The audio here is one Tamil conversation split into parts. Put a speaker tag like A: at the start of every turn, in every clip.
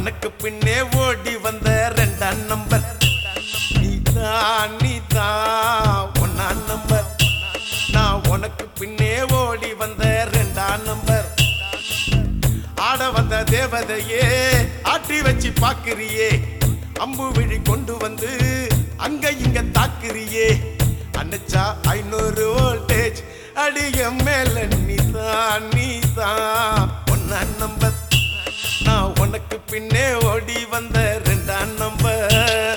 A: உனக்கு பின்னே ஓடி வந்த ரெண்டாம் நம்பர் நீ தான் நீ தான் ஒன்னாம் நம்பர் நான் உனக்கு பின்னே ஓடி வந்த ரெண்டாம் நம்பர் ஆட வந்த தேவதையே ஆட்டி வச்சு பாக்குறியே அம்பு விழி கொண்டு வந்து அங்க இங்க தாக்குறியே அணைச்சா ஐநூறு வோல்டேஜ் அடிய மேல நீதான் நீதான் ஒன்னா நம்பர் நான் உனக்கு பின்னே ஓடி வந்த ரெண்டாம் நம்பர்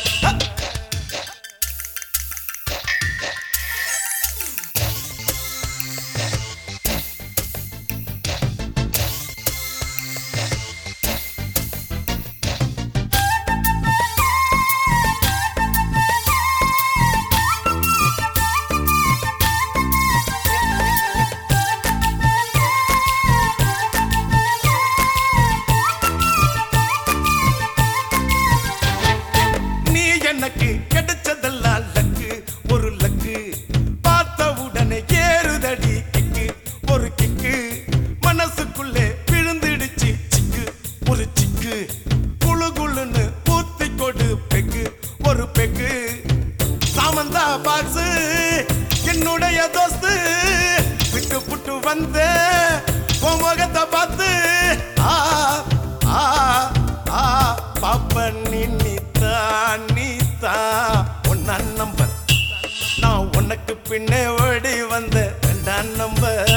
A: நீ எனக்கு கிடைச்சதெல்லாம் லக்கு ஒரு லக்கு பார்த்த உடனே ஏறுதடி கிக்கு ஒரு கிக்கு மனசுக்குள்ளே விழுந்துடுச்சு சிக்கு ஒரு சிக்கு குளு குளுன்னு ஊத்தி கொடு பெக்கு ஒரு பெக்கு சாமந்தா பாக்ஸ் என்னுடைய தோஸ்து விட்டு புட்டு வந்த உன் முகத்தை பார்த்து ஆ ஆ ஆ பாப்ப நீ நீத்தா நீத்தா ஒன்னா நம்பர் நான் உனக்கு பின்னே ஓடி வந்த ரெண்டாம் நம்பர்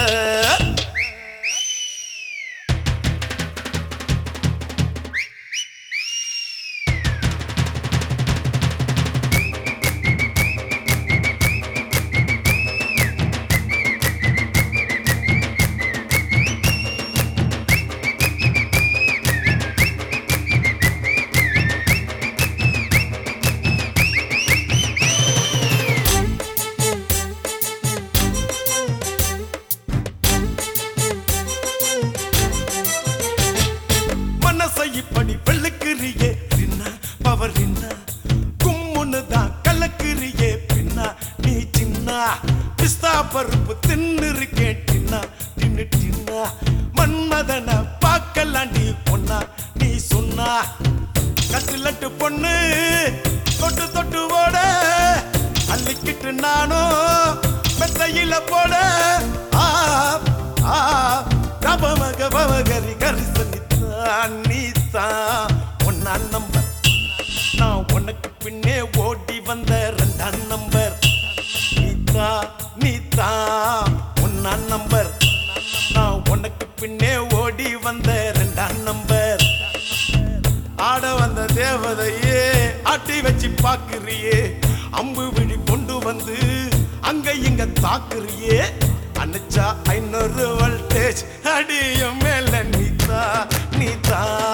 A: மனசை இப்படி வெள்ளுக்கிறியே பின்னா பவர் என்ன கும்முன்னு தான் கலக்கிறியே பின்னா நீ சின்ன பிஸ்தா பருப்பு தின்னு இருக்கேன் டின்னா டின்னு டின்னா மன்மதன பார்க்கலாண்டி பொண்ணா நீ சொன்னா கட்டுலட்டு பொண்ணு தொட்டு தொட்டு ஓட அள்ளிக்கிட்டு நானும் மெத்தையில போட ஆ ஆ ரபமக பவகரி கரிசனித்தான் நீதான் ஒன்னா நம்பர் நான் உனக்கு பின்னே ஓடி வந்த ரெண்டாம் நம்பர் நீதா நீதா ஒன்னா நம்பர் நான் உனக்கு பின்னே ஓடி வந்த ரெண்டாம் நம்பர் ஆட வந்த தேவதையே ஆட்டி வச்சு பாக்குறியே அம்பு விழி கொண்டு வந்து அங்க இங்க தாக்குறியே அணைச்சா ஐநூறு வோல்டேஜ் அடிய மேல நீதா நீதா